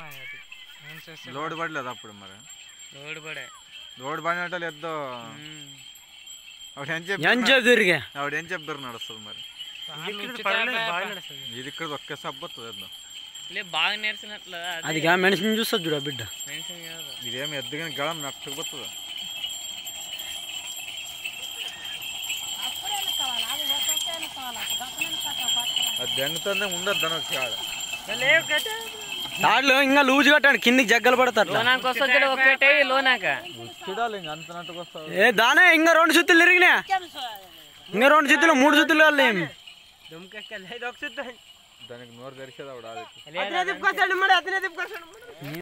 అది ఏం చేస్తే లోడ్ పడలేదు అప్పుడు మరి లోడ్ పడే లోడ్ పడినట్టు లేదు ఆవిడ ఏం చెప్పి ఏం చెప్తురిగా ఆవిడ ఏం చెప్తారు నడుస్తుంది మరి ఇది ఇక్కడ ఒక్క సబ్బు వస్తుంది ఎద్దు లే బాగా నేర్చినట్లు అది గా మనిషిని చూస్తా చూడ బిడ్డ మెన్షన్ కాదు ఇదేమి ఎద్దుగాని గళం నట్టుకుపోతుంది అది దెంగుతుందే ఉండదు దాని ఒక కాడ దాంట్లో ఇంకా లూజ్ కట్టాడు కిందికి జగ్గలు పడతారు లోనాకి వస్తుంది ఒక్కటే లోనాక చూడాలి ఇంక అంత నట్టుకు వస్తుంది ఏ దానే ఇంకా రెండు సుత్తులు తిరిగినా ఇంకా రెండు సుత్తులు మూడు సుత్తులు కాదు ఏం దానికి నోరు తెరిచేది ఆవిడ ఆదికి అదే